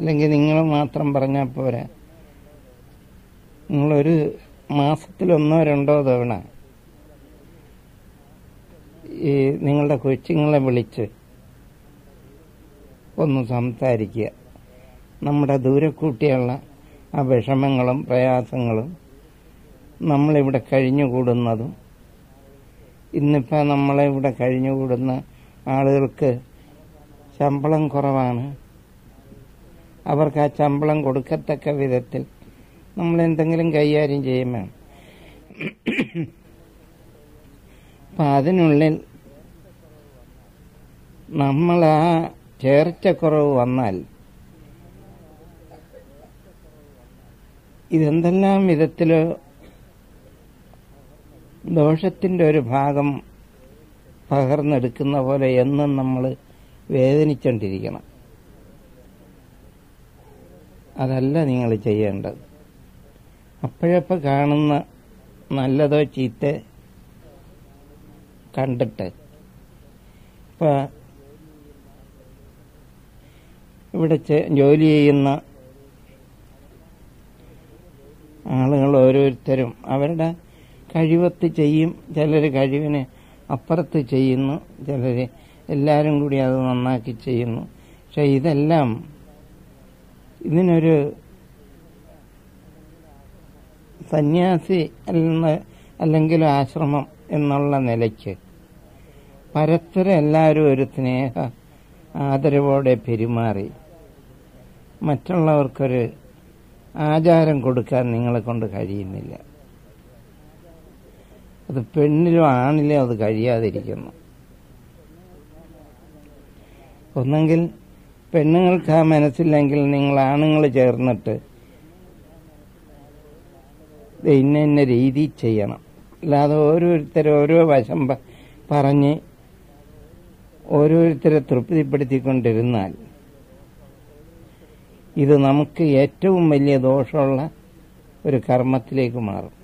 അല്ലെങ്കിൽ നിങ്ങൾ മാത്രം പറഞ്ഞാൽ പോരാ നിങ്ങളൊരു മാസത്തിൽ ഒന്നോ രണ്ടോ തവണ ഈ നിങ്ങളുടെ കൊച്ചുങ്ങളെ വിളിച്ച് ഒന്ന് സംസാരിക്കുക നമ്മുടെ ദൂരക്കൂട്ടിയുള്ള ആ വിഷമങ്ങളും പ്രയാസങ്ങളും നമ്മളിവിടെ കഴിഞ്ഞുകൂടുന്നതും ഇന്നിപ്പോൾ നമ്മളെ ഇവിടെ കഴിഞ്ഞുകൂടുന്ന ആളുകൾക്ക് ശമ്പളം കുറവാണ് അവർക്ക് ആ ശമ്പളം കൊടുക്കത്തക്ക വിധത്തിൽ നമ്മൾ എന്തെങ്കിലും കൈകാര്യം ചെയ്യും വേണം അപ്പം അതിനുള്ളിൽ നമ്മൾ ആ ചേർച്ചക്കുറവ് വന്നാൽ ഇതെന്തെല്ലാം വിധത്തിൽ ദോഷത്തിൻ്റെ ഒരു ഭാഗം പകർന്നെടുക്കുന്ന പോലെ എന്നും നമ്മൾ വേദനിച്ചുകൊണ്ടിരിക്കണം അതല്ല നിങ്ങൾ ചെയ്യേണ്ടത് അപ്പോഴപ്പോൾ കാണുന്ന നല്ലതോ ചീത്ത കണ്ടിട്ട് ഇപ്പം ഇവിടെ ചെ- ജോലി ചെയ്യുന്ന ആളുകൾ ഓരോരുത്തരും അവരുടെ കഴിവത്ത് ചെയ്യും ചിലർ കഴിവിന് അപ്പുറത്ത് ചെയ്യുന്നു ചിലർ എല്ലാവരും കൂടി അത് നന്നാക്കി ചെയ്യുന്നു പക്ഷെ ഇതെല്ലാം ഇതിനൊരു സന്യാസി എന്ന അല്ലെങ്കിൽ ആശ്രമം എന്നുള്ള നിലയ്ക്ക് പരസ്പരം എല്ലാവരും ഒരു സ്നേഹ ആദരവോടെ പെരുമാറി മറ്റുള്ളവർക്കൊരു ആചാരം കൊടുക്കാൻ നിങ്ങളെ കൊണ്ട് കഴിയുന്നില്ല അത് പെണ്ണിലും ആണിലും അത് കഴിയാതിരിക്കുന്നു ഒന്നെങ്കിൽ പെണ്ണുങ്ങൾക്ക് ആ മനസ്സില്ലെങ്കിൽ നിങ്ങൾ ആണുങ്ങൾ ചേർന്നിട്ട് ഇത് ഇന്ന ഇന്ന രീതി ചെയ്യണം അല്ലാതെ ഓരോരുത്തരും ഓരോ വശം പ- പറഞ്ഞ് ഓരോരുത്തരെ തൃപ്തിപ്പെടുത്തിക്കൊണ്ടിരുന്നാൽ ഇത് നമുക്ക് ഏറ്റവും വലിയ ദോഷമുള്ള ഒരു കർമ്മത്തിലേക്ക് മാറും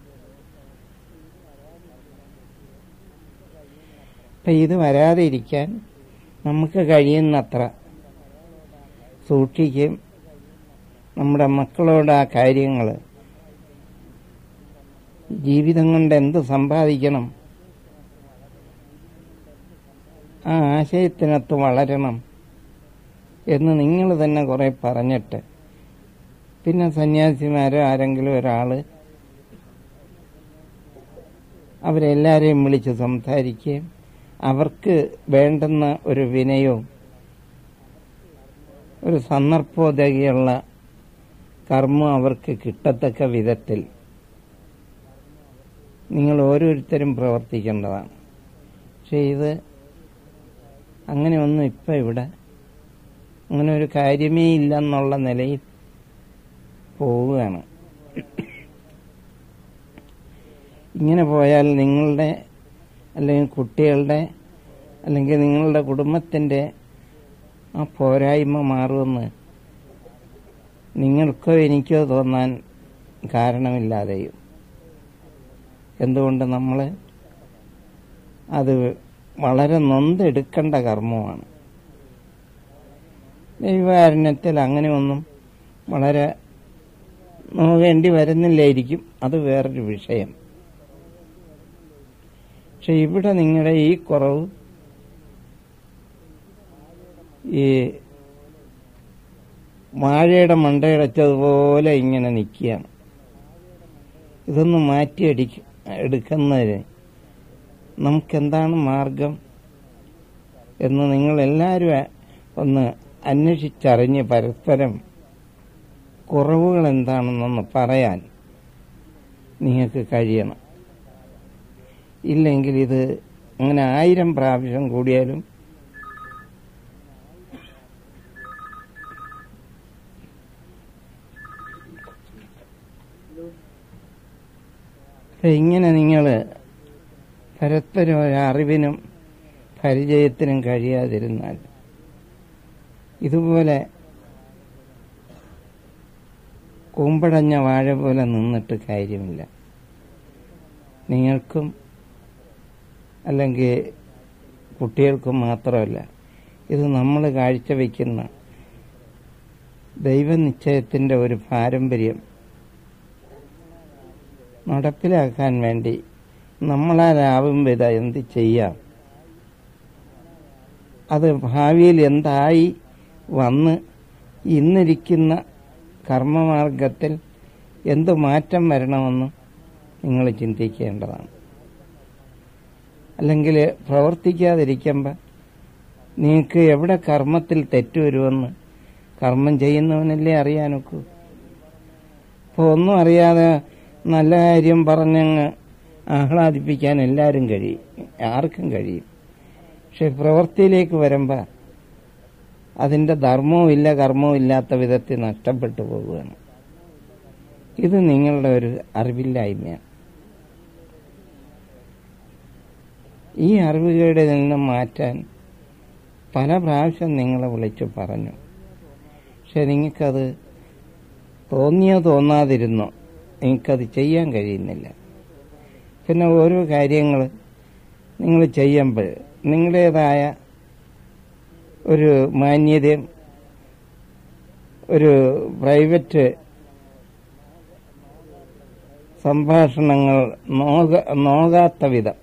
അപ്പം ഇത് വരാതെ ഇരിക്കാൻ നമുക്ക് കഴിയുന്നത്ര സൂക്ഷിക്കുകയും നമ്മുടെ മക്കളോട് ആ കാര്യങ്ങൾ ജീവിതം കൊണ്ട് എന്ത് സമ്പാദിക്കണം ആ ആശയത്തിനകത്ത് വളരണം എന്ന് നിങ്ങൾ തന്നെ കുറെ പറഞ്ഞിട്ട് പിന്നെ സന്യാസിമാരോ ആരെങ്കിലും ഒരാൾ അവരെല്ലാരെയും വിളിച്ച് സംസാരിക്കുകയും അവർക്ക് വേണ്ടുന്ന ഒരു വിനയവും ഒരു സന്ദർഭോദയുള്ള കർമ്മം അവർക്ക് കിട്ടത്തക്ക വിധത്തിൽ നിങ്ങൾ ഓരോരുത്തരും പ്രവർത്തിക്കേണ്ടതാണ് പക്ഷെ ഇത് അങ്ങനെ ഒന്നും ഇപ്പം ഇവിടെ അങ്ങനെ ഒരു കാര്യമേ ഇല്ലെന്നുള്ള നിലയിൽ പോവുകയാണ് ഇങ്ങനെ പോയാൽ നിങ്ങളുടെ അല്ലെങ്കിൽ കുട്ടികളുടെ അല്ലെങ്കിൽ നിങ്ങളുടെ കുടുംബത്തിൻ്റെ ആ പോരായ്മ മാറുമെന്ന് നിങ്ങൾക്കോ എനിക്കോ തോന്നാൻ കാരണമില്ലാതെയും എന്തുകൊണ്ട് നമ്മൾ അത് വളരെ നൊന്തെടുക്കേണ്ട കർമ്മമാണ് ദൈവകാരുണ്യത്തിൽ അങ്ങനെയൊന്നും വളരെ നോക്കേണ്ടി വരുന്നില്ലായിരിക്കും അത് വേറൊരു വിഷയം പക്ഷെ ഇവിടെ നിങ്ങളുടെ ഈ കുറവ് ഈ വാഴയുടെ മണ്ടയടച്ചതുപോലെ ഇങ്ങനെ നിൽക്കുകയാണ് ഇതൊന്ന് മാറ്റിയടിക്ക എടുക്കുന്നതിന് നമുക്കെന്താണ് മാർഗം എന്ന് നിങ്ങളെല്ലാവരും ഒന്ന് അന്വേഷിച്ചറിഞ്ഞ് പരസ്പരം കുറവുകൾ എന്താണെന്നൊന്ന് പറയാൻ നിങ്ങൾക്ക് കഴിയണം ഇല്ലെങ്കിൽ ഇത് അങ്ങനെ ആയിരം പ്രാവശ്യം കൂടിയാലും പക്ഷെ ഇങ്ങനെ നിങ്ങൾ പരസ്പരം ഒരു അറിവിനും പരിചയത്തിനും കഴിയാതിരുന്നാൽ ഇതുപോലെ കൂമ്പടഞ്ഞ വാഴ പോലെ നിന്നിട്ട് കാര്യമില്ല നിങ്ങൾക്കും അല്ലെങ്കിൽ കുട്ടികൾക്കും മാത്രമല്ല ഇത് നമ്മൾ കാഴ്ചവെക്കുന്ന ദൈവനിശ്ചയത്തിൻ്റെ ഒരു പാരമ്പര്യം നടപ്പിലാക്കാൻ വേണ്ടി നമ്മളാലാവും വിധ എന്ത് ചെയ്യാം അത് ഭാവിയിൽ എന്തായി വന്ന് ഇന്നിരിക്കുന്ന കർമ്മമാർഗത്തിൽ എന്ത് മാറ്റം വരണമെന്ന് നിങ്ങൾ ചിന്തിക്കേണ്ടതാണ് അല്ലെങ്കിൽ പ്രവർത്തിക്കാതിരിക്കുമ്പോൾ നിങ്ങൾക്ക് എവിടെ കർമ്മത്തിൽ തെറ്റ് വരുമെന്ന് കർമ്മം ചെയ്യുന്നവനല്ലേ അറിയാനൊക്കൂ അപ്പോൾ ഒന്നും അറിയാതെ നല്ല കാര്യം പറഞ്ഞങ്ങ് ആഹ്ലാദിപ്പിക്കാൻ എല്ലാവരും കഴിയും ആർക്കും കഴിയും പക്ഷെ പ്രവൃത്തിയിലേക്ക് വരുമ്പോൾ അതിൻ്റെ ധർമ്മവും ഇല്ല കർമ്മവും ഇല്ലാത്ത വിധത്തിൽ നഷ്ടപ്പെട്ടു പോവുകയാണ് ഇത് നിങ്ങളുടെ ഒരു അറിവില്ലായ്മയാണ് ഈ അറിവുകേട് നിന്ന് മാറ്റാൻ പല പ്രാവശ്യം നിങ്ങളെ വിളിച്ചു പറഞ്ഞു പക്ഷെ നിങ്ങൾക്കത് തോന്നിയോ തോന്നാതിരുന്നോ നിങ്ങൾക്കത് ചെയ്യാൻ കഴിയുന്നില്ല പിന്നെ ഓരോ കാര്യങ്ങൾ നിങ്ങൾ ചെയ്യുമ്പോൾ നിങ്ങളുടേതായ ഒരു മാന്യതയും ഒരു പ്രൈവറ്റ് സംഭാഷണങ്ങൾ നോക നോകാത്ത വിധം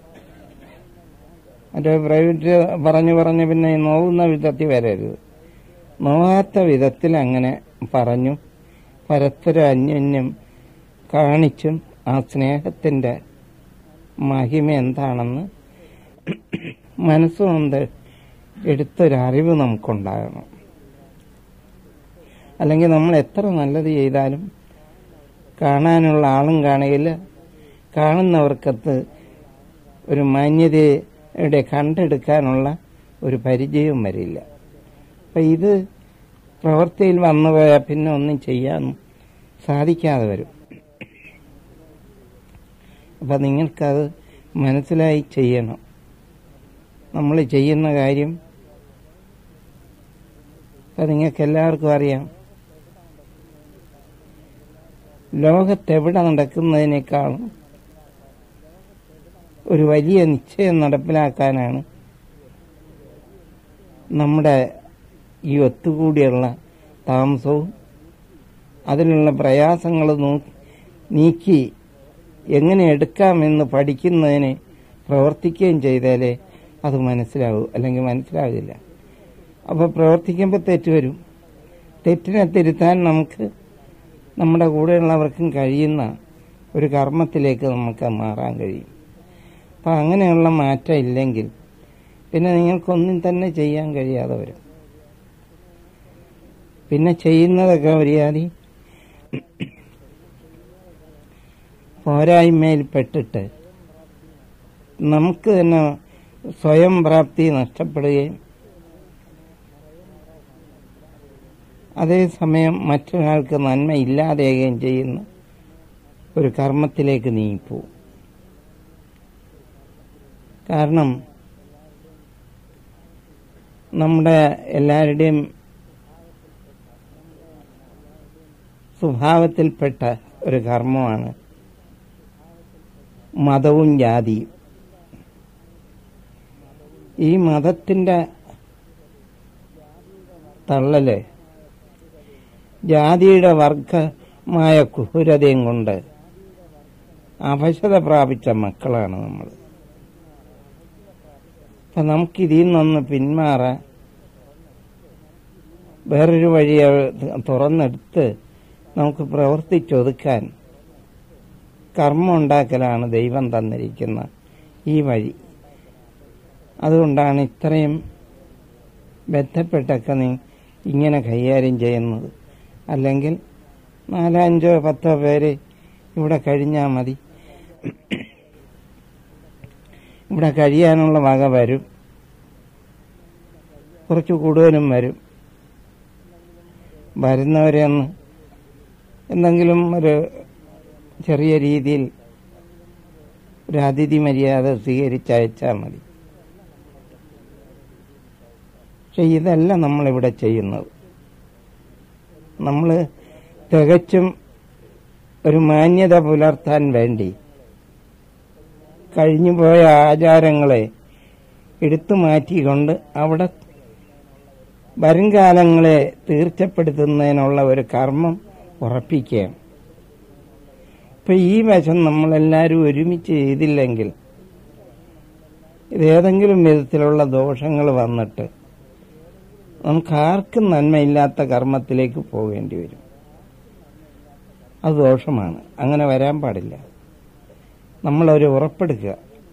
മറ്റേ പ്രൈവറ്റ് പറഞ്ഞു പറഞ്ഞ് പിന്നെ നോവുന്ന വിധത്തിൽ വരരുത് നോകാത്ത വിധത്തിൽ അങ്ങനെ പറഞ്ഞു പരസ്പര അന്യോന്യം കാണിച്ചും ആ സ്നേഹത്തിൻ്റെ മഹിമ എന്താണെന്ന് മനസ്സുകൊണ്ട് എടുത്തൊരറിവ് നമുക്കുണ്ടാകണം അല്ലെങ്കിൽ നമ്മൾ എത്ര നല്ലത് ചെയ്താലും കാണാനുള്ള ആളും കാണുകയില്ല കാണുന്നവർക്കത്ത് ഒരു മാന്യതയുടെ കണ്ടെടുക്കാനുള്ള ഒരു പരിചയവും വരില്ല അപ്പം ഇത് പ്രവൃത്തിയിൽ വന്നു പോയാൽ പിന്നെ ഒന്നും ചെയ്യാൻ സാധിക്കാതെ വരും അപ്പം നിങ്ങൾക്കത് മനസ്സിലായി ചെയ്യണം നമ്മൾ ചെയ്യുന്ന കാര്യം അപ്പം നിങ്ങൾക്ക് എല്ലാവർക്കും അറിയാം ലോകത്തെവിടെ നടക്കുന്നതിനേക്കാളും ഒരു വലിയ നിശ്ചയം നടപ്പിലാക്കാനാണ് നമ്മുടെ ഈ ഒത്തുകൂടിയുള്ള താമസവും അതിലുള്ള പ്രയാസങ്ങൾ നീക്കി എങ്ങനെ എടുക്കാമെന്ന് പഠിക്കുന്നതിന് പ്രവർത്തിക്കുകയും ചെയ്താലേ അത് മനസ്സിലാവൂ അല്ലെങ്കിൽ മനസ്സിലാകില്ല അപ്പോൾ പ്രവർത്തിക്കുമ്പോൾ തെറ്റ് വരും തെറ്റിനെ തിരുത്താൻ നമുക്ക് നമ്മുടെ കൂടെയുള്ളവർക്കും കഴിയുന്ന ഒരു കർമ്മത്തിലേക്ക് നമുക്ക് മാറാൻ കഴിയും അപ്പം അങ്ങനെയുള്ള മാറ്റം ഇല്ലെങ്കിൽ പിന്നെ നിങ്ങൾക്കൊന്നും തന്നെ ചെയ്യാൻ കഴിയാതെ വരും പിന്നെ ചെയ്യുന്നതൊക്കെ മര്യാദ പോരായ്മയിൽ പെട്ടിട്ട് നമുക്ക് തന്നെ സ്വയം പ്രാപ്തി നഷ്ടപ്പെടുകയും അതേസമയം മറ്റൊരാൾക്ക് നന്മ ഇല്ലാതെയുകയും ചെയ്യുന്ന ഒരു കർമ്മത്തിലേക്ക് നീങ്ങിപ്പോവും കാരണം നമ്മുടെ എല്ലാവരുടെയും സ്വഭാവത്തിൽപ്പെട്ട ഒരു കർമ്മമാണ് മതവും ജാതിയും ഈ മതത്തിൻ്റെ തള്ളല് ജാതിയുടെ വർഗമായ ക്രൂരതയും കൊണ്ട് അവശത പ്രാപിച്ച മക്കളാണ് നമ്മൾ അപ്പം നമുക്കിതിൽ നിന്നൊന്ന് പിന്മാറാൻ വേറൊരു വഴി തുറന്നെടുത്ത് നമുക്ക് പ്രവർത്തിച്ചൊതുക്കാൻ കർമ്മം ഉണ്ടാക്കലാണ് ദൈവം തന്നിരിക്കുന്ന ഈ വഴി അതുകൊണ്ടാണ് ഇത്രയും ബന്ധപ്പെട്ടൊക്കെ നീ ഇങ്ങനെ കൈകാര്യം ചെയ്യുന്നത് അല്ലെങ്കിൽ നാലോ അഞ്ചോ പത്തോ പേര് ഇവിടെ കഴിഞ്ഞാൽ മതി ഇവിടെ കഴിയാനുള്ള വക വരും കുറച്ച് കൂടുതലും വരും വരുന്നവരെ ഒന്ന് എന്തെങ്കിലും ഒരു ചെറിയ രീതിയിൽ ഒരു അതിഥി മര്യാദ സ്വീകരിച്ചയച്ചാൽ മതി പക്ഷെ ഇതല്ല നമ്മളിവിടെ ചെയ്യുന്നത് നമ്മൾ തികച്ചും ഒരു മാന്യത പുലർത്താൻ വേണ്ടി കഴിഞ്ഞുപോയ ആചാരങ്ങളെ എടുത്തു മാറ്റിക്കൊണ്ട് അവിടെ വരുംകാലങ്ങളെ തീർച്ചപ്പെടുത്തുന്നതിനുള്ള ഒരു കർമ്മം ഉറപ്പിക്കുകയാണ് ഇപ്പൊ ഈ വശം നമ്മളെല്ലാവരും ഒരുമിച്ച് ചെയ്തില്ലെങ്കിൽ ഇത് ഏതെങ്കിലും വിധത്തിലുള്ള ദോഷങ്ങൾ വന്നിട്ട് നമുക്ക് ആർക്കും നന്മയില്ലാത്ത കർമ്മത്തിലേക്ക് പോകേണ്ടി വരും അത് ദോഷമാണ് അങ്ങനെ വരാൻ പാടില്ല നമ്മളൊരു ഉറപ്പെടുക്കുക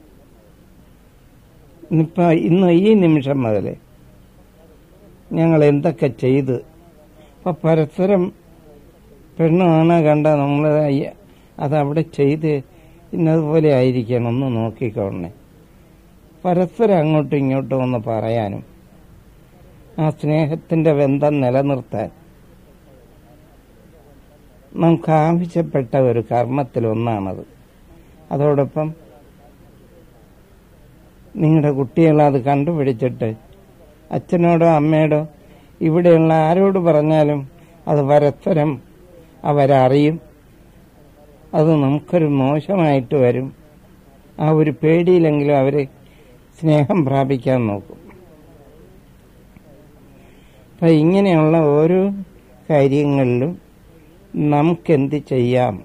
ഇന്നിപ്പോ ഇന്ന് ഈ നിമിഷം മുതൽ ഞങ്ങൾ എന്തൊക്കെ ചെയ്ത് ഇപ്പൊ പരസ്പരം പെണ്ണാണ് കണ്ട നമ്മൾ അതവിടെ ചെയ്ത് ഇന്നതുപോലെ ആയിരിക്കണം ഒന്ന് നോക്കിക്കോണേ പരസ്പരം അങ്ങോട്ടും ഇങ്ങോട്ടും ഒന്ന് പറയാനും ആ സ്നേഹത്തിന്റെ ബന്ധം നിലനിർത്താൻ നമുക്ക് ആവശ്യപ്പെട്ട ഒരു കർമ്മത്തിലൊന്നാണത് അതോടൊപ്പം നിങ്ങളുടെ കുട്ടികൾ അത് കണ്ടുപിടിച്ചിട്ട് അച്ഛനോടോ അമ്മയോടോ ഇവിടെയുള്ള ആരോട് പറഞ്ഞാലും അത് പരസ്പരം അവരറിയും അത് നമുക്കൊരു മോശമായിട്ട് വരും ആ ഒരു പേടിയിലെങ്കിലും അവർ സ്നേഹം പ്രാപിക്കാൻ നോക്കും അപ്പം ഇങ്ങനെയുള്ള ഓരോ കാര്യങ്ങളിലും നമുക്കെന്ത് ചെയ്യാം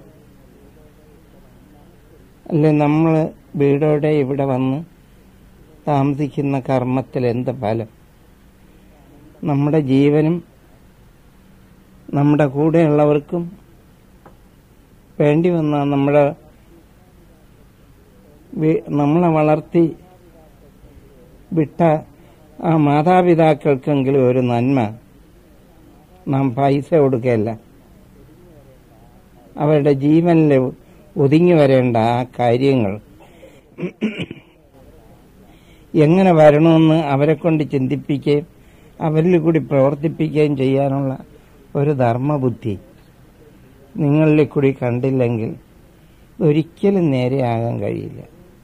അല്ലെ നമ്മൾ വീടോടെ ഇവിടെ വന്ന് താമസിക്കുന്ന കർമ്മത്തിൽ എന്ത് ഫലം നമ്മുടെ ജീവനും നമ്മുടെ കൂടെയുള്ളവർക്കും വേണ്ടി വന്ന നമ്മുടെ വി- നമ്മളെ വളർത്തി വിട്ട ആ മാതാപിതാക്കൾക്കെങ്കിലും ഒരു നന്മ നാം പൈസ കൊടുക്കുകയല്ല അവരുടെ ജീവനിൽ ഒതുങ്ങി വരേണ്ട ആ കാര്യങ്ങൾ എങ്ങനെ വരണമെന്ന് അവരെ കൊണ്ട് ചിന്തിപ്പിക്കുകയും അവരിൽ കൂടി പ്രവർത്തിപ്പിക്കുകയും ചെയ്യാനുള്ള ഒരു ധർമ്മബുദ്ധി നിങ്ങളിൽ കൂടി കണ്ടില്ലെങ്കിൽ ഒരിക്കലും നേരെയാകാൻ കഴിയില്ല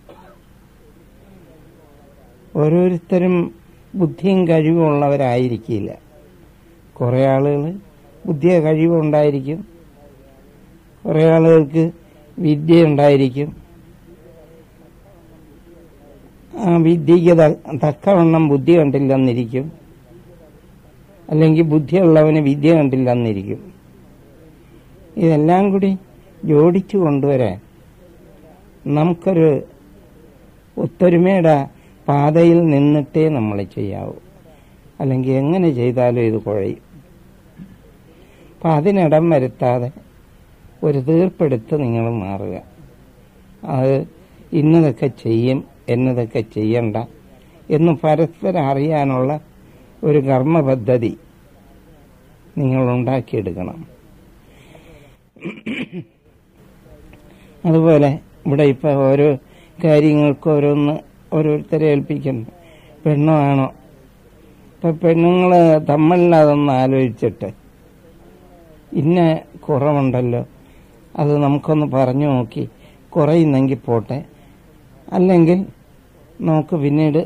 ഓരോരുത്തരും ബുദ്ധിയും കഴിവും ഉള്ളവരായിരിക്കില്ല കുറേ ആളുകൾ ബുദ്ധിയ കഴിവുണ്ടായിരിക്കും കുറേ ആളുകൾക്ക് വിദ്യ ഉണ്ടായിരിക്കും ആ വിദ്യയ്ക്ക് ത- തക്കവണ്ണം ബുദ്ധി കണ്ടില്ലെന്നിരിക്കും അല്ലെങ്കിൽ ബുദ്ധിയുള്ളവന് വിദ്യ കണ്ടില്ലെന്നിരിക്കും ഇതെല്ലാം കൂടി ജോഡിച്ചു കൊണ്ടുവരാൻ നമുക്കൊരു ഒത്തൊരുമയുടെ പാതയിൽ നിന്നിട്ടേ നമ്മൾ ചെയ്യാവൂ അല്ലെങ്കിൽ എങ്ങനെ ചെയ്താലും ഇത് കുഴയും അപ്പം അതിനിടം വരുത്താതെ ഒരു തീർപ്പെടുത്ത് നിങ്ങൾ മാറുക അത് ഇന്നതൊക്കെ ചെയ്യും എന്നതൊക്കെ ചെയ്യണ്ട എന്ന് പരസ്പരം അറിയാനുള്ള ഒരു കർമ്മ പദ്ധതി നിങ്ങൾ ഉണ്ടാക്കിയെടുക്കണം അതുപോലെ ഇവിടെ ഇപ്പൊ ഓരോ കാര്യങ്ങൾക്ക് ഓരോന്ന് ഓരോരുത്തരെ ഏൽപ്പിക്കുന്നു പെണ്ണോ ആണോ ഇപ്പൊ പെണ്ണുങ്ങള് തമ്മിൽ അതൊന്ന് ആലോചിച്ചിട്ട് ഇന്ന കുറവുണ്ടല്ലോ അത് നമുക്കൊന്ന് പറഞ്ഞു നോക്കി കുറയുന്നെങ്കിൽ പോട്ടെ അല്ലെങ്കിൽ നമുക്ക് പിന്നീട്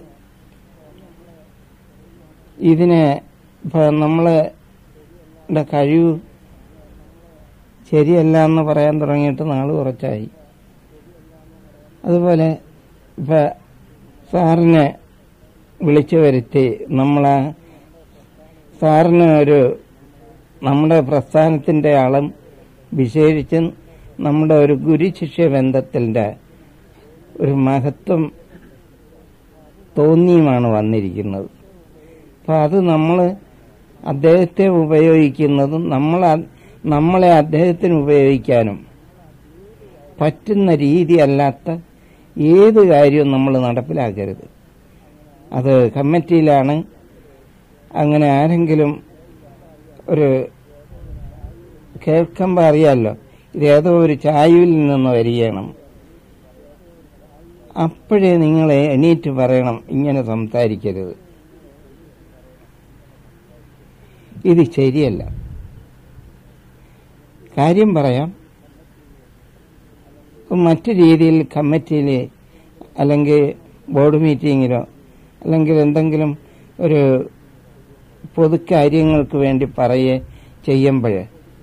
ഇതിനെ ഇപ്പൊ നമ്മളുടെ കഴിവ് ശരിയല്ല എന്ന് പറയാൻ തുടങ്ങിയിട്ട് നാള് കുറച്ചായി അതുപോലെ ഇപ്പൊ സാറിനെ വിളിച്ചു വരുത്തി നമ്മളെ സാറിന് ഒരു നമ്മുടെ പ്രസ്ഥാനത്തിന്റെ അളം വിശേഷിച്ച് നമ്മുടെ ഒരു ഗുരുശിഷ്യ ബന്ധത്തിന്റെ ഒരു മഹത്വം തോന്നിയുമാണ് വന്നിരിക്കുന്നത് അപ്പൊ അത് നമ്മൾ അദ്ദേഹത്തെ ഉപയോഗിക്കുന്നതും നമ്മൾ നമ്മളെ അദ്ദേഹത്തിന് ഉപയോഗിക്കാനും പറ്റുന്ന രീതി അല്ലാത്ത ഏത് കാര്യവും നമ്മൾ നടപ്പിലാക്കരുത് അത് കമ്മിറ്റിയിലാണ് അങ്ങനെ ആരെങ്കിലും ഒരു കേൾക്കുമ്പോൾ അറിയാമല്ലോ ഇതേതോ ഒരു ചായയിൽ നിന്ന് വരികയാണ് അപ്പോഴേ നിങ്ങളെ എണീറ്റ് പറയണം ഇങ്ങനെ സംസാരിക്കരുത് ഇത് ശരിയല്ല കാര്യം പറയാം ഇപ്പം മറ്റു രീതിയിൽ കമ്മിറ്റിയിൽ അല്ലെങ്കിൽ ബോർഡ് മീറ്റിങ്ങിലോ അല്ലെങ്കിൽ എന്തെങ്കിലും ഒരു പൊതുക്കാര്യങ്ങൾക്ക് വേണ്ടി പറയേ ചെയ്യുമ്പോൾ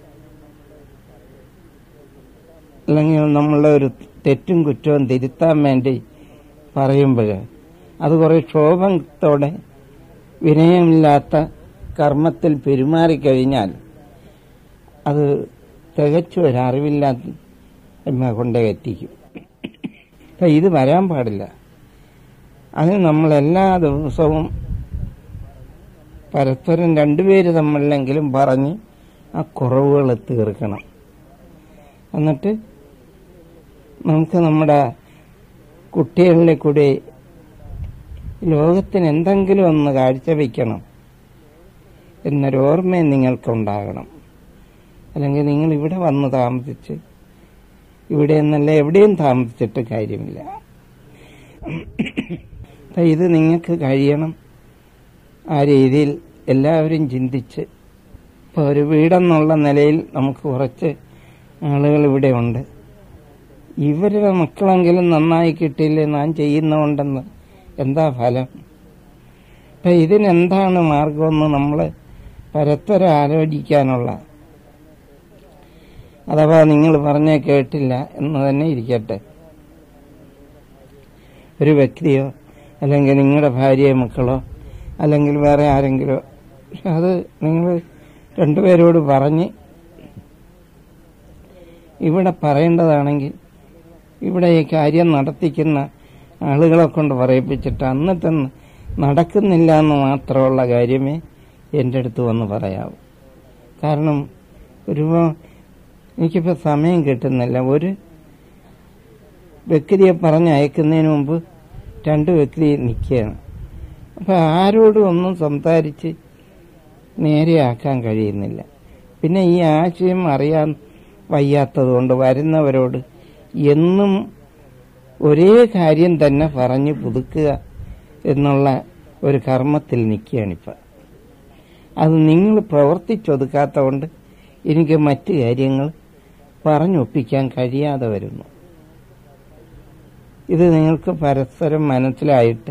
അല്ലെങ്കിൽ നമ്മളുടെ ഒരു തെറ്റും കുറ്റവും തിരുത്താൻ വേണ്ടി പറയുമ്പോൾ അത് കുറെ ക്ഷോഭത്തോടെ വിനയമില്ലാത്ത കർമ്മത്തിൽ പെരുമാറിക്കഴിഞ്ഞാൽ അത് തികച്ചും ഒരു അറിവില്ലായ്മ കൊണ്ടേ എത്തിക്കും അപ്പം ഇത് വരാൻ പാടില്ല അതിന് നമ്മൾ എല്ലാ ദിവസവും പരസ്പരം രണ്ടുപേര് തമ്മിലെങ്കിലും പറഞ്ഞ് ആ കുറവുകൾ തീർക്കണം എന്നിട്ട് നമുക്ക് നമ്മുടെ കുട്ടികളിലെ കൂടി ലോകത്തിന് എന്തെങ്കിലും ഒന്ന് കാഴ്ചവെക്കണം എന്നൊരു ഓർമ്മയും നിങ്ങൾക്കുണ്ടാകണം അല്ലെങ്കിൽ നിങ്ങൾ ഇവിടെ വന്ന് താമസിച്ച് ഇവിടെ എന്നല്ല എവിടെയും താമസിച്ചിട്ട് കാര്യമില്ല അപ്പം ഇത് നിങ്ങൾക്ക് കഴിയണം ആ രീതിയിൽ എല്ലാവരും ചിന്തിച്ച് ഇപ്പോൾ ഒരു വീടെന്നുള്ള നിലയിൽ നമുക്ക് കുറച്ച് ആളുകൾ ഇവിടെ ഉണ്ട് ഇവരുടെ മക്കളെങ്കിലും നന്നായി കിട്ടിയില്ലേ ഞാൻ ചെയ്യുന്നതുകൊണ്ടെന്ന് എന്താ ഫലം അപ്പം ഇതിനെന്താണ് മാർഗമെന്ന് നമ്മൾ പരസ്പരം ആലോചിക്കാനുള്ള അഥവാ നിങ്ങൾ പറഞ്ഞേ കേട്ടില്ല എന്ന് തന്നെ ഇരിക്കട്ടെ ഒരു വ്യക്തിയോ അല്ലെങ്കിൽ നിങ്ങളുടെ ഭാര്യയോ മക്കളോ അല്ലെങ്കിൽ വേറെ ആരെങ്കിലോ പക്ഷെ അത് നിങ്ങൾ രണ്ടുപേരോട് പറഞ്ഞ് ഇവിടെ പറയേണ്ടതാണെങ്കിൽ ഇവിടെ ഈ കാര്യം നടത്തിക്കുന്ന ആളുകളെ കൊണ്ട് പറയിപ്പിച്ചിട്ട് എന്നിട്ട് നടക്കുന്നില്ല എന്ന് മാത്രമുള്ള കാര്യമേ എൻ്റെ അടുത്ത് വന്ന് പറയാവൂ കാരണം ഒരു എനിക്കിപ്പോൾ സമയം കിട്ടുന്നില്ല ഒരു വ്യക്തിയെ പറഞ്ഞയക്കുന്നതിന് മുമ്പ് രണ്ട് വ്യക്തി നിൽക്കുകയാണ് അപ്പം ആരോടും ഒന്നും സംസാരിച്ച് നേരെയാക്കാൻ കഴിയുന്നില്ല പിന്നെ ഈ ആശയം അറിയാൻ വയ്യാത്തതുകൊണ്ട് വരുന്നവരോട് എന്നും ഒരേ കാര്യം തന്നെ പറഞ്ഞ് പുതുക്കുക എന്നുള്ള ഒരു കർമ്മത്തിൽ നിൽക്കുകയാണിപ്പോൾ അത് നിങ്ങൾ പ്രവർത്തിച്ചൊതുക്കാത്തതുകൊണ്ട് എനിക്ക് മറ്റു കാര്യങ്ങൾ പറഞ്ഞൊപ്പിക്കാൻ കഴിയാതെ വരുന്നു ഇത് നിങ്ങൾക്ക് പരസ്പരം മനസ്സിലായിട്ട്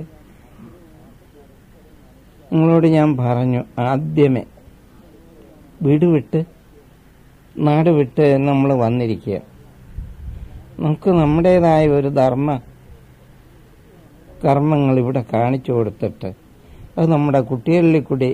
നിങ്ങളോട് ഞാൻ പറഞ്ഞു ആദ്യമേ വീട് വിട്ട് നാട് വിട്ട് നമ്മൾ വന്നിരിക്കുക നമുക്ക് നമ്മുടേതായ ഒരു ധർമ്മ കർമ്മങ്ങൾ ഇവിടെ കാണിച്ചു കൊടുത്തിട്ട് അത് നമ്മുടെ കുട്ടികളിൽ കൂടി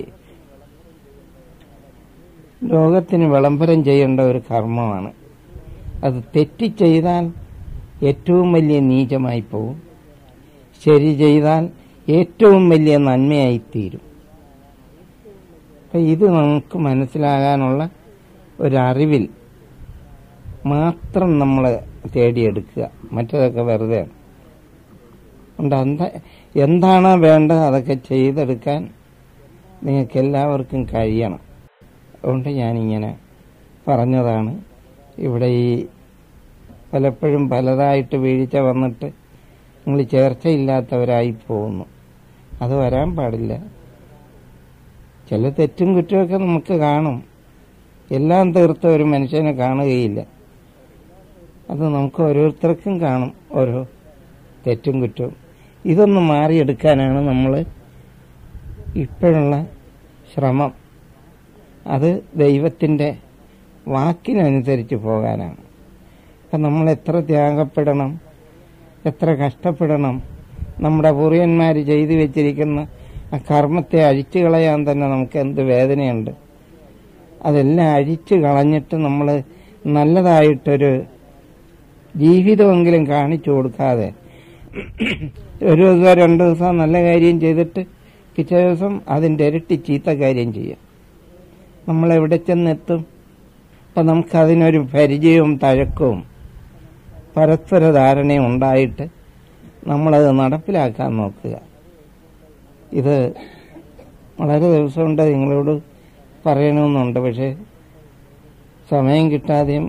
ലോകത്തിന് വിളംബരം ചെയ്യേണ്ട ഒരു കർമ്മമാണ് അത് തെറ്റി ചെയ്താൽ ഏറ്റവും വലിയ നീചമായി പോവും ശരി ചെയ്താൽ ഏറ്റവും വലിയ നന്മയായി തീരും അപ്പം ഇത് നമുക്ക് മനസ്സിലാകാനുള്ള ഒരറിവിൽ മാത്രം നമ്മൾ തേടിയെടുക്കുക മറ്റതൊക്കെ വെറുതെയാണ് ഉണ്ട് എന്താ എന്താണോ വേണ്ടത് അതൊക്കെ ചെയ്തെടുക്കാൻ നിങ്ങൾക്ക് എല്ലാവർക്കും കഴിയണം അതുകൊണ്ട് ഞാനിങ്ങനെ പറഞ്ഞതാണ് ഇവിടെ ഈ പലപ്പോഴും പലതായിട്ട് വീഴ്ച വന്നിട്ട് നിങ്ങൾ ചേർച്ചയില്ലാത്തവരായി പോകുന്നു അത് വരാൻ പാടില്ല ചില തെറ്റും കുറ്റമൊക്കെ നമുക്ക് കാണും എല്ലാം തീർത്ത ഒരു മനുഷ്യനെ കാണുകയില്ല അത് നമുക്ക് ഓരോരുത്തർക്കും കാണും ഓരോ തെറ്റും കുറ്റവും ഇതൊന്ന് മാറിയെടുക്കാനാണ് നമ്മൾ ഇപ്പോഴുള്ള ശ്രമം അത് ദൈവത്തിൻ്റെ വാക്കിനനുസരിച്ച് പോകാനാണ് അപ്പം നമ്മൾ എത്ര ത്യാഗപ്പെടണം എത്ര കഷ്ടപ്പെടണം നമ്മുടെ പൂർവ്വന്മാർ ചെയ്തു വെച്ചിരിക്കുന്ന ആ കർമ്മത്തെ അഴിച്ചു കളയാൻ തന്നെ നമുക്ക് എന്ത് വേദനയുണ്ട് അതെല്ലാം അഴിച്ചു കളഞ്ഞിട്ട് നമ്മൾ നല്ലതായിട്ടൊരു ജീവിതമെങ്കിലും കാണിച്ചു കൊടുക്കാതെ ഒരു ദിവസം രണ്ട് ദിവസം നല്ല കാര്യം ചെയ്തിട്ട് പിറ്റേ ദിവസം അതിൻ്റെ ഇരട്ടി ചീത്ത കാര്യം ചെയ്യും നമ്മൾ എവിടെ ചെന്നെത്തും അപ്പം നമുക്കതിനൊരു പരിചയവും തഴക്കവും പരസ്പര ധാരണയും ഉണ്ടായിട്ട് നമ്മളത് നടപ്പിലാക്കാൻ നോക്കുക ഇത് വളരെ ദിവസമുണ്ട് നിങ്ങളോട് പറയണമെന്നുണ്ട് പക്ഷേ സമയം കിട്ടാതെയും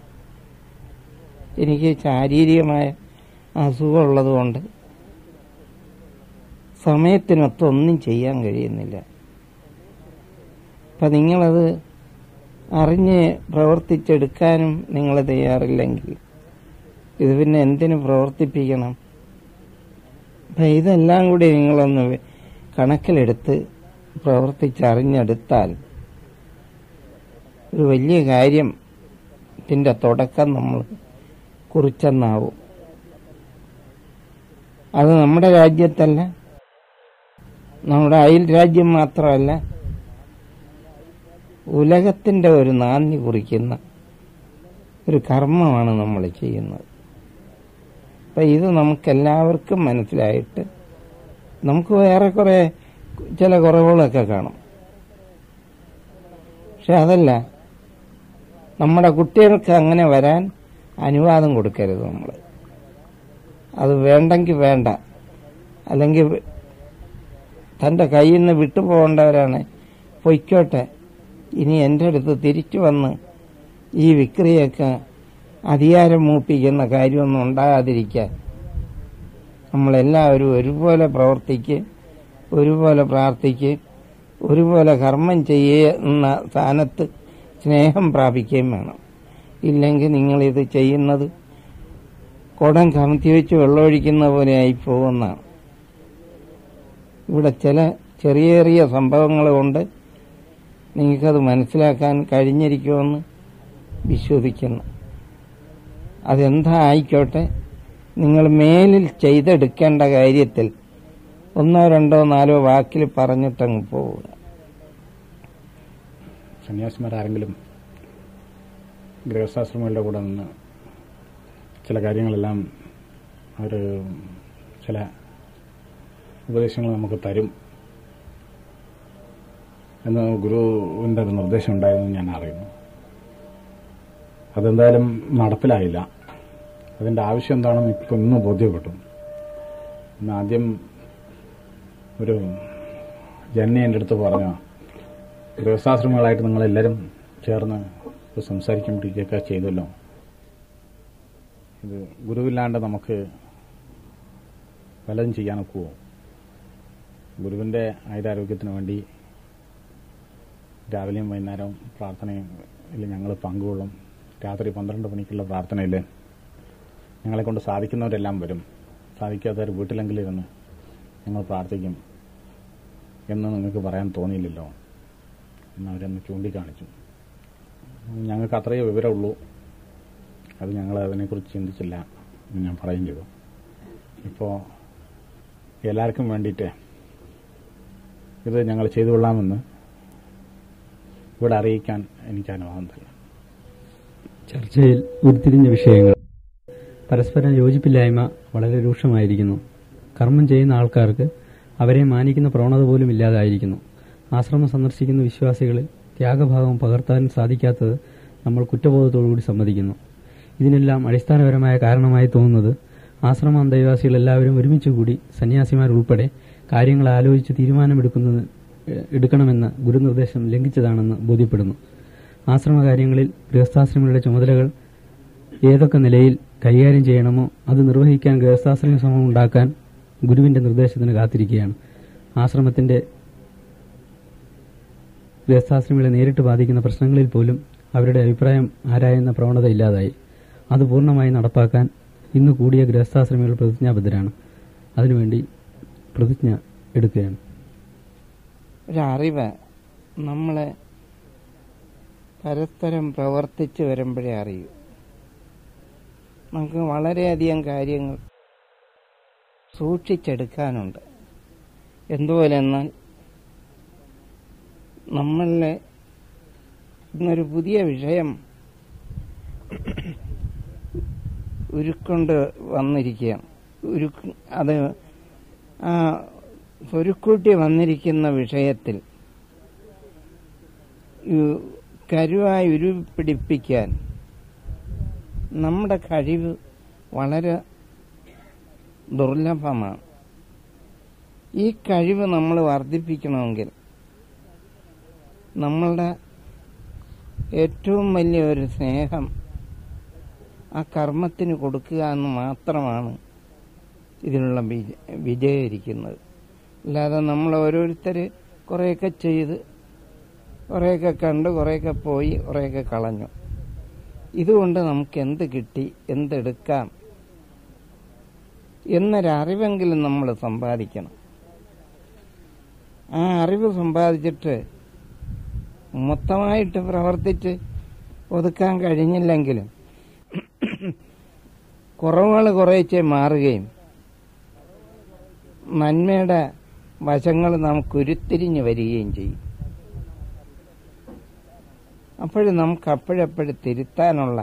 എനിക്ക് ശാരീരികമായ അസുഖമുള്ളതുകൊണ്ട് സമയത്തിനൊത്ത് ഒന്നും ചെയ്യാൻ കഴിയുന്നില്ല അപ്പം നിങ്ങളത് അറിഞ്ഞ് പ്രവർത്തിച്ചെടുക്കാനും നിങ്ങൾ തയ്യാറില്ലെങ്കിൽ ഇത് പിന്നെ എന്തിനു പ്രവർത്തിപ്പിക്കണം അപ്പം ഇതെല്ലാം കൂടി നിങ്ങളൊന്ന് കണക്കിലെടുത്ത് പ്രവർത്തിച്ചറിഞ്ഞെടുത്താൽ ഒരു വലിയ കാര്യം ഇതിൻ്റെ തുടക്കം നമ്മൾ കുറിച്ചെന്നാവും അത് നമ്മുടെ രാജ്യത്തല്ല നമ്മുടെ അയൽ രാജ്യം മാത്രമല്ല ഉലകത്തിന്റെ ഒരു നാന്ദി കുറിക്കുന്ന ഒരു കർമ്മമാണ് നമ്മൾ ചെയ്യുന്നത് അപ്പം ഇത് നമുക്കെല്ലാവർക്കും മനസ്സിലായിട്ട് നമുക്ക് ഏറെക്കുറെ ചില കുറവുകളൊക്കെ കാണും പക്ഷെ അതല്ല നമ്മുടെ കുട്ടികൾക്ക് അങ്ങനെ വരാൻ അനുവാദം കൊടുക്കരുത് നമ്മൾ അത് വേണ്ടെങ്കിൽ വേണ്ട അല്ലെങ്കിൽ തൻ്റെ കയ്യിൽ നിന്ന് വിട്ടുപോകേണ്ടവരാണ് പൊയ്ക്കോട്ടെ ഇനി എൻ്റെ അടുത്ത് തിരിച്ചു വന്ന് ഈ വിക്രിയൊക്കെ അധികാരം മൂപ്പിക്കുന്ന കാര്യമൊന്നും ഉണ്ടാകാതിരിക്കാൻ നമ്മളെല്ലാവരും ഒരുപോലെ പ്രവർത്തിക്ക് ഒരുപോലെ പ്രാർത്ഥിക്ക് ഒരുപോലെ കർമ്മം ചെയ്യുന്ന സ്ഥാനത്ത് സ്നേഹം പ്രാപിക്കുകയും വേണം ഇല്ലെങ്കിൽ നിങ്ങളിത് ചെയ്യുന്നത് കുടം കമത്തി വെച്ച് വെള്ളമൊഴിക്കുന്ന പോലെ ആയി പോകുന്നതാണ് ഇവിടെ ചില ചെറിയ ചെറിയ സംഭവങ്ങൾ കൊണ്ട് നിങ്ങൾക്കത് മനസ്സിലാക്കാൻ കഴിഞ്ഞിരിക്കുമെന്ന് വിശ്വസിക്കുന്നു അതെന്താ ആയിക്കോട്ടെ നിങ്ങൾ മേലിൽ ചെയ്തെടുക്കേണ്ട കാര്യത്തിൽ ഒന്നോ രണ്ടോ നാലോ വാക്കിൽ പറഞ്ഞിട്ടങ്ങ് പോവുക സന്യാസിമാരാരെങ്കിലും ഗൃഹസ്ഥാശ്രമങ്ങളുടെ കൂടെ നിന്ന് ചില കാര്യങ്ങളെല്ലാം അവർ ചില ഉപദേശങ്ങൾ നമുക്ക് തരും എന്ന് ഗുരുവിൻ്റെ ഒരു നിർദ്ദേശം ഉണ്ടായിരുന്നു ഞാൻ അറിയുന്നു അതെന്തായാലും നടപ്പിലായില്ല അതിൻ്റെ ആവശ്യം എന്താണെന്ന് ഇപ്പം ഇന്ന് ബോധ്യപ്പെട്ടു ഇന്ന് ആദ്യം ഒരു ജന്നി എൻ്റെ അടുത്ത് പറഞ്ഞു ഗൃഹസ്ഥാശ്രമങ്ങളായിട്ട് നിങ്ങളെല്ലാവരും ചേർന്ന് ഇത് സംസാരിക്കുമ്പോഴേക്കൊക്കെ ചെയ്തല്ലോ ഇത് ഗുരുവില്ലാണ്ട് നമുക്ക് പലതും ചെയ്യാനൊക്കുമോ ഗുരുവിൻ്റെ ആയുരാരോഗ്യത്തിന് വേണ്ടി രാവിലെയും വൈകുന്നേരവും പ്രാർത്ഥനയിൽ ഞങ്ങൾ പങ്കുകൊള്ളും രാത്രി പന്ത്രണ്ട് മണിക്കുള്ള പ്രാർത്ഥനയിൽ ഞങ്ങളെ കൊണ്ട് സാധിക്കുന്നവരെല്ലാം വരും സാധിക്കാത്തവർ വീട്ടിലെങ്കിലും ഇരുന്ന് ഞങ്ങൾ പ്രാർത്ഥിക്കും എന്ന് നിങ്ങൾക്ക് പറയാൻ തോന്നിയില്ലല്ലോ എന്ന് അവരൊന്ന് ചൂണ്ടിക്കാണിച്ചു ഞങ്ങൾക്ക് അത്രയേ വിവരമുള്ളൂ അത് ഞങ്ങൾ അതിനെക്കുറിച്ച് ചിന്തിച്ചില്ല എന്ന് ഞാൻ പറയുകയും ചെയ്തു ഇപ്പോൾ എല്ലാവർക്കും വേണ്ടിയിട്ട് ഇത് ഞങ്ങൾ ചെയ്തു കൊള്ളാമെന്ന് ഇവിടെ അറിയിക്കാൻ എനിക്ക് അനുവാദം തരണം ചർച്ചയിൽ ഉരുത്തിരിഞ്ഞ വിഷയങ്ങൾ പരസ്പരം യോജിപ്പില്ലായ്മ വളരെ രൂക്ഷമായിരിക്കുന്നു കർമ്മം ചെയ്യുന്ന ആൾക്കാർക്ക് അവരെ മാനിക്കുന്ന പ്രവണത പോലും ഇല്ലാതായിരിക്കുന്നു ആശ്രമം സന്ദർശിക്കുന്ന വിശ്വാസികളിൽ ത്യാഗഭാവം പകർത്താൻ സാധിക്കാത്തത് നമ്മൾ കുറ്റബോധത്തോടുകൂടി സമ്മതിക്കുന്നു ഇതിനെല്ലാം അടിസ്ഥാനപരമായ കാരണമായി തോന്നുന്നത് ആശ്രമ അന്തേവാസികൾ എല്ലാവരും ഒരുമിച്ച് കൂടി സന്യാസിമാരുൾപ്പെടെ കാര്യങ്ങൾ ആലോചിച്ച് തീരുമാനമെടുക്കുന്നത് ഏഹ്, എടുക്കണമെന്ന ഗുരുനിർദ്ദേശം ലംഘിച്ചതാണെന്ന് ബോധ്യപ്പെടുന്നു ആശ്രമകാര്യങ്ങളിൽ ഗൃഹസ്ഥാശ്രമികളുടെ ചുമതലകൾ ഏതൊക്കെ നിലയിൽ കൈകാര്യം ചെയ്യണമോ അത് നിർവഹിക്കാൻ ഗൃഹസ്ഥാശ്രമ ശ്രമം ഉണ്ടാക്കാൻ ഗുരുവിന്റെ നിർദ്ദേശത്തിന് കാത്തിരിക്കുകയാണ് ആശ്രമത്തിന്റെ ഗൃഹസ്ഥാശ്രമികളെ നേരിട്ട് ബാധിക്കുന്ന പ്രശ്നങ്ങളിൽ പോലും അവരുടെ അഭിപ്രായം ആരായുന്ന പ്രവണത ഇല്ലാതായി അത് പൂർണ്ണമായി നടപ്പാക്കാൻ ഇന്ന് കൂടിയ ഗൃഹസ്ഥാശ്രമികൾ പ്രതിജ്ഞാബദ്ധരാണ് അതിനുവേണ്ടി പ്രതിജ്ഞ എടുക്കുകയാണ് ഒരറിവ് നമ്മൾ പരസ്പരം പ്രവർത്തിച്ച് വരുമ്പോഴേ അറിയൂ നമുക്ക് വളരെയധികം കാര്യങ്ങൾ സൂക്ഷിച്ചെടുക്കാനുണ്ട് എന്തുപോലെ എന്നാൽ നമ്മളിലെ ഇന്നൊരു പുതിയ വിഷയം ഉരുക്കൊണ്ട് വന്നിരിക്കുകയാണ് ഉരുക്ക് അത് ആ സ്വരുക്കൂട്ടി വന്നിരിക്കുന്ന വിഷയത്തിൽ ഈ കരുവായി ഉരുപ്പിടിപ്പിക്കാൻ നമ്മുടെ കഴിവ് വളരെ ദുർലഭമാണ് ഈ കഴിവ് നമ്മൾ വർദ്ധിപ്പിക്കണമെങ്കിൽ നമ്മളുടെ ഏറ്റവും വലിയ ഒരു സ്നേഹം ആ കർമ്മത്തിന് കൊടുക്കുക എന്ന് മാത്രമാണ് ഇതിനുള്ള വിജ വിജയിരിക്കുന്നത് അല്ലാതെ നമ്മൾ ഓരോരുത്തർ കുറേയൊക്കെ ചെയ്ത് കുറേയൊക്കെ കണ്ട് കുറേയൊക്കെ പോയി കുറേയൊക്കെ കളഞ്ഞു ഇതുകൊണ്ട് നമുക്ക് എന്ത് കിട്ടി എന്തെടുക്കാം എന്നൊരറിവെങ്കിലും നമ്മൾ സമ്പാദിക്കണം ആ അറിവ് സമ്പാദിച്ചിട്ട് മൊത്തമായിട്ട് പ്രവർത്തിച്ച് ഒതുക്കാൻ കഴിഞ്ഞില്ലെങ്കിലും കുറവുകൾ കുറേച്ചെ മാറുകയും നന്മയുടെ വശങ്ങൾ നമുക്ക് ഉരുത്തിരിഞ്ഞ് വരികയും ചെയ്യും അപ്പോഴും നമുക്ക് അപ്പോഴപ്പോഴും തിരുത്താനുള്ള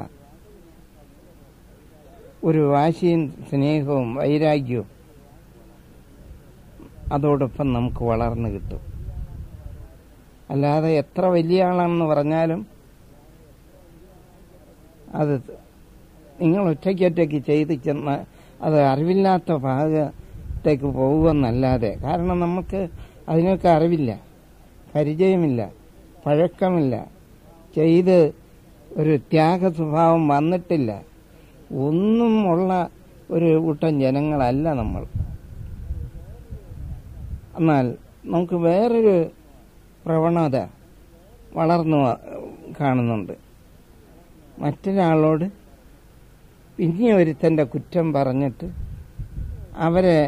ഒരു വാശിയും സ്നേഹവും വൈരാഗ്യവും അതോടൊപ്പം നമുക്ക് വളർന്നു കിട്ടും അല്ലാതെ എത്ര വലിയ ആളാണെന്ന് പറഞ്ഞാലും അത് നിങ്ങൾ ഒറ്റയ്ക്കൊറ്റയ്ക്ക് ചെയ്ത് ചെന്ന അത് അറിവില്ലാത്ത ഭാഗത്തേക്ക് പോകുമെന്നല്ലാതെ കാരണം നമുക്ക് അതിനൊക്കെ അറിവില്ല പരിചയമില്ല പഴക്കമില്ല ചെയ്ത് ഒരു ത്യാഗ സ്വഭാവം വന്നിട്ടില്ല ഒന്നും ഉള്ള ഒരു കൂട്ടം ജനങ്ങളല്ല നമ്മൾ എന്നാൽ നമുക്ക് വേറൊരു പ്രവണത വളർന്നു വ- കാണുന്നുണ്ട് മറ്റൊരാളോട് പിന്നെ ഒരുത്തൻ്റെ കുറ്റം പറഞ്ഞിട്ട് അവരെ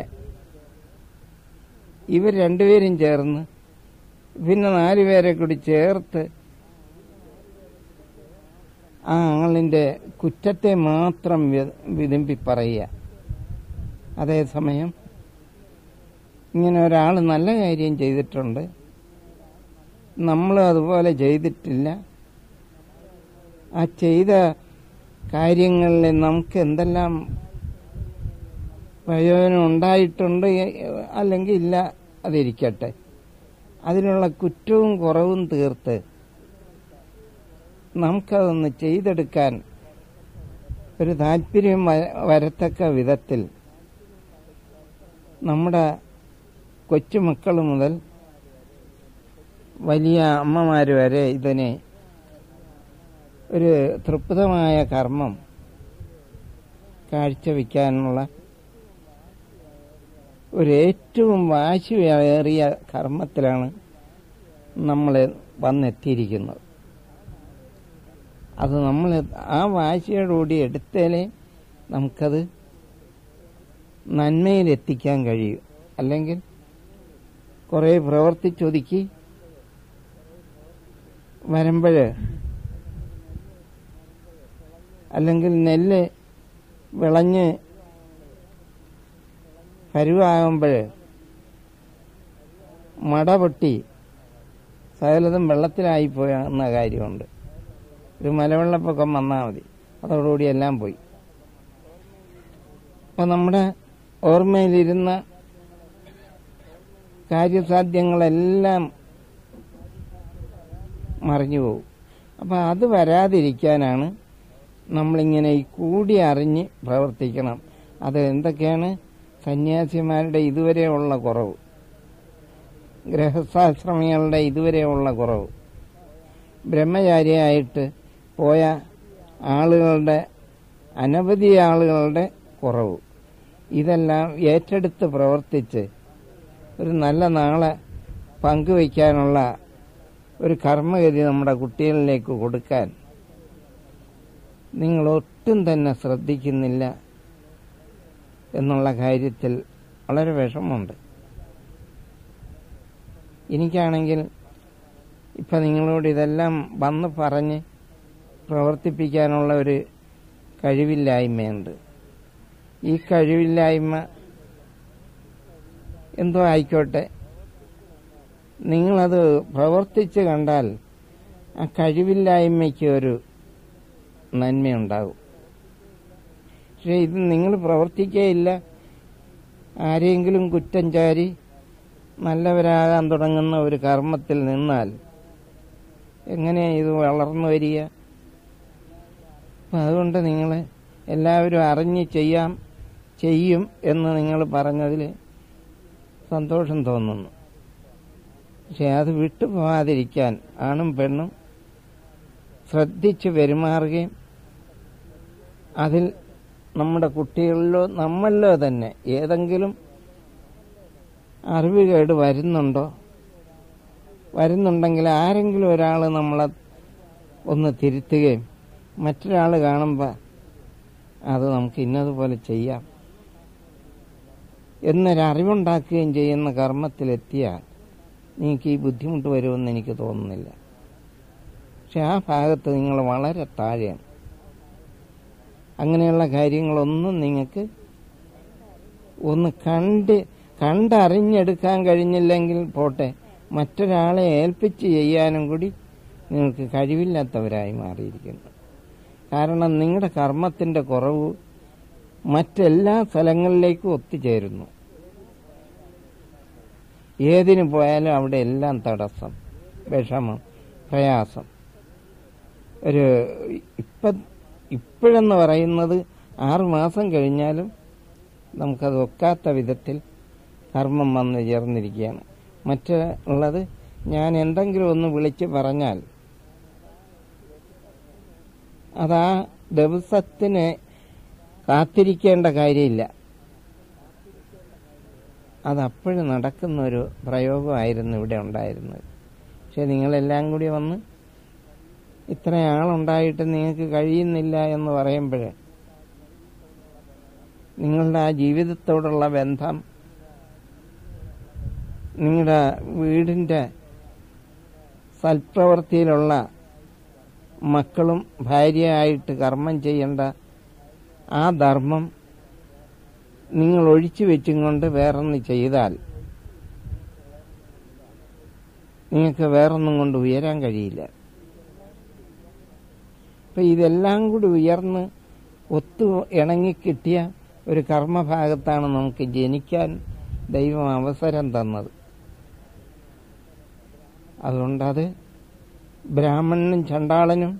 ഇവർ രണ്ടുപേരും ചേർന്ന് പിന്നെ നാലുപേരെ കൂടി ചേർത്ത് ആ ആളിൻ്റെ കുറ്റത്തെ മാത്രം വി- വിതുമ്പി പറയുക അതേസമയം ഇങ്ങനെ ഒരാൾ നല്ല കാര്യം ചെയ്തിട്ടുണ്ട് നമ്മളും അതുപോലെ ചെയ്തിട്ടില്ല ആ ചെയ്ത കാര്യങ്ങളിൽ നമുക്ക് എന്തെല്ലാം പ്രയോജനം ഉണ്ടായിട്ടുണ്ട് അല്ലെങ്കിൽ ഇല്ല അതിരിക്കട്ടെ അതിനുള്ള കുറ്റവും കുറവും തീർത്ത് നമുക്കതൊന്ന് ചെയ്തെടുക്കാൻ ഒരു താല്പര്യം വ- വരത്തക്ക വിധത്തിൽ നമ്മുടെ കൊച്ചുമക്കൾ മുതൽ വലിയ അമ്മമാർ വരെ ഇതിനെ ഒരു തൃപ്തമായ കർമ്മം കാഴ്ചവെക്കാനുള്ള ഒരു ഏറ്റവും വാശിയേറിയ കർമ്മത്തിലാണ് നമ്മൾ വന്നെത്തിയിരിക്കുന്നത് അത് നമ്മൾ ആ വാശിയോടുകൂടി എടുത്താലേ നമുക്കത് നന്മയിലെത്തിക്കാൻ കഴിയും അല്ലെങ്കിൽ കുറേ പ്രവർത്തിച്ചൊതുക്കി വരുമ്പോൾ അല്ലെങ്കിൽ നെല്ല് വിളഞ്ഞ് പരുവാകുമ്പോൾ മട പൊട്ടി സകലതും വെള്ളത്തിലായിപ്പോയ എന്ന കാര്യമുണ്ട് ഒരു മലവെള്ളപ്പൊക്കം വന്നാൽ മതി അതോടുകൂടി എല്ലാം പോയി അപ്പം നമ്മുടെ ഓർമ്മയിലിരുന്ന കാര്യസാധ്യങ്ങളെല്ലാം മറിഞ്ഞു പോകും അപ്പം അത് വരാതിരിക്കാനാണ് നമ്മളിങ്ങനെ ഈ കൂടി അറിഞ്ഞ് പ്രവർത്തിക്കണം അത് എന്തൊക്കെയാണ് സന്യാസിമാരുടെ ഇതുവരെയുള്ള കുറവ് ഗൃഹസ്ഥാശ്രമികളുടെ ഇതുവരെയുള്ള കുറവ് ബ്രഹ്മചാരിയായിട്ട് പോയ ആളുകളുടെ അനവധി ആളുകളുടെ കുറവ് ഇതെല്ലാം ഏറ്റെടുത്ത് പ്രവർത്തിച്ച് ഒരു നല്ല നാളെ പങ്കുവയ്ക്കാനുള്ള ഒരു കർമ്മഗതി നമ്മുടെ കുട്ടികളിലേക്ക് കൊടുക്കാൻ നിങ്ങൾ ഒട്ടും തന്നെ ശ്രദ്ധിക്കുന്നില്ല എന്നുള്ള കാര്യത്തിൽ വളരെ വിഷമമുണ്ട് എനിക്കാണെങ്കിൽ ഇപ്പം നിങ്ങളോട് ഇതെല്ലാം വന്ന് പറഞ്ഞ് പ്രവർത്തിപ്പിക്കാനുള്ള ഒരു കഴിവില്ലായ്മയുണ്ട് ഈ കഴിവില്ലായ്മ എന്തോ ആയിക്കോട്ടെ നിങ്ങളത് പ്രവർത്തിച്ച് കണ്ടാൽ ആ കഴിവില്ലായ്മയ്ക്ക് ഒരു നന്മയുണ്ടാകും പക്ഷെ ഇത് നിങ്ങൾ പ്രവർത്തിക്കുകയില്ല ആരെങ്കിലും കുറ്റം ചാരി നല്ലവരാകാൻ തുടങ്ങുന്ന ഒരു കർമ്മത്തിൽ നിന്നാൽ എങ്ങനെയാ ഇത് വളർന്നു വരിക അപ്പം അതുകൊണ്ട് നിങ്ങൾ എല്ലാവരും അറിഞ്ഞ് ചെയ്യാം ചെയ്യും എന്ന് നിങ്ങൾ പറഞ്ഞതിൽ സന്തോഷം തോന്നുന്നു പക്ഷെ അത് വിട്ടുപോകാതിരിക്കാൻ ആണും പെണ്ണും ശ്രദ്ധിച്ച് പെരുമാറുകയും അതിൽ നമ്മുടെ കുട്ടികളിലോ നമ്മളിലോ തന്നെ ഏതെങ്കിലും അറിവുകേട് വരുന്നുണ്ടോ വരുന്നുണ്ടെങ്കിൽ ആരെങ്കിലും ഒരാൾ നമ്മളെ ഒന്ന് തിരുത്തുകയും മറ്റൊരാൾ കാണുമ്പോൾ അത് നമുക്ക് ഇന്നതുപോലെ ചെയ്യാം എന്നൊരറിവുണ്ടാക്കുകയും ചെയ്യുന്ന കർമ്മത്തിലെത്തിയാൽ നിങ്ങൾക്ക് ഈ ബുദ്ധിമുട്ട് വരുമെന്ന് എനിക്ക് തോന്നുന്നില്ല പക്ഷെ ആ ഭാഗത്ത് നിങ്ങൾ വളരെ താഴെയാണ് അങ്ങനെയുള്ള കാര്യങ്ങളൊന്നും നിങ്ങൾക്ക് ഒന്ന് കണ്ട് കണ്ടറിഞ്ഞെടുക്കാൻ കഴിഞ്ഞില്ലെങ്കിൽ പോട്ടെ മറ്റൊരാളെ ഏൽപ്പിച്ച് ചെയ്യാനും കൂടി നിങ്ങൾക്ക് കഴിവില്ലാത്തവരായി മാറിയിരിക്കുന്നു കാരണം നിങ്ങളുടെ കർമ്മത്തിന്റെ കുറവ് മറ്റെല്ലാ സ്ഥലങ്ങളിലേക്കും ഒത്തുചേരുന്നു ഏതിനു പോയാലും അവിടെ എല്ലാം തടസ്സം വിഷമം പ്രയാസം ഒരു ഇപ്പം ഇപ്പോഴെന്ന് പറയുന്നത് ആറു മാസം കഴിഞ്ഞാലും നമുക്കത് ഒക്കാത്ത വിധത്തിൽ കർമ്മം വന്ന് ചേർന്നിരിക്കുകയാണ് മറ്റുള്ളത് ഞാൻ എന്തെങ്കിലും ഒന്ന് വിളിച്ച് പറഞ്ഞാൽ അതാ ദിവസത്തിന് കാത്തിരിക്കേണ്ട കാര്യമില്ല അത് അപ്പോഴും നടക്കുന്ന ഒരു പ്രയോഗമായിരുന്നു ഇവിടെ ഉണ്ടായിരുന്നത് പക്ഷെ നിങ്ങളെല്ലാം കൂടി വന്ന് ഇത്ര ആളുണ്ടായിട്ട് നിങ്ങൾക്ക് കഴിയുന്നില്ല എന്ന് പറയുമ്പോൾ നിങ്ങളുടെ ആ ജീവിതത്തോടുള്ള ബന്ധം നിങ്ങളുടെ വീടിൻ്റെ സൽപ്രവൃത്തിയിലുള്ള മക്കളും ഭാര്യയായിട്ട് കർമ്മം ചെയ്യേണ്ട ആ ധർമ്മം നിങ്ങൾ ഒഴിച്ചു വെച്ചും കൊണ്ട് വേറൊന്ന് ചെയ്താൽ നിങ്ങൾക്ക് വേറൊന്നും കൊണ്ട് ഉയരാൻ കഴിയില്ല അപ്പം ഇതെല്ലാം കൂടി ഉയർന്ന് ഒത്തു ഇണങ്ങിക്കിട്ടിയ ഒരു കർമ്മഭാഗത്താണ് നമുക്ക് ജനിക്കാൻ ദൈവം അവസരം തന്നത് അതുകൊണ്ടത് ബ്രാഹ്മണനും ചണ്ടാളനും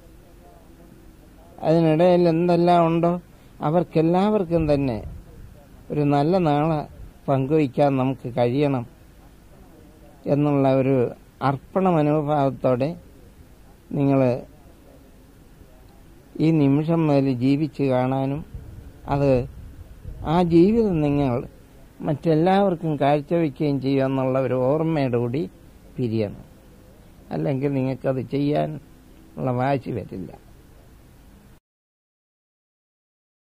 അതിനിടയിൽ എന്തെല്ലാം ഉണ്ടോ അവർക്കെല്ലാവർക്കും തന്നെ ഒരു നല്ല നാളെ പങ്കുവയ്ക്കാൻ നമുക്ക് കഴിയണം എന്നുള്ള ഒരു അർപ്പണ മനോഭാവത്തോടെ നിങ്ങൾ ഈ നിമിഷം മുതൽ ജീവിച്ച് കാണാനും അത് ആ ജീവിതം നിങ്ങൾ മറ്റെല്ലാവർക്കും കാഴ്ചവെക്കുകയും ചെയ്യുക എന്നുള്ള ഒരു ഓർമ്മയോട് കൂടി പിരിയണം അല്ലെങ്കിൽ നിങ്ങൾക്കത് ചെയ്യാൻ ഉള്ള വാശി വരില്ല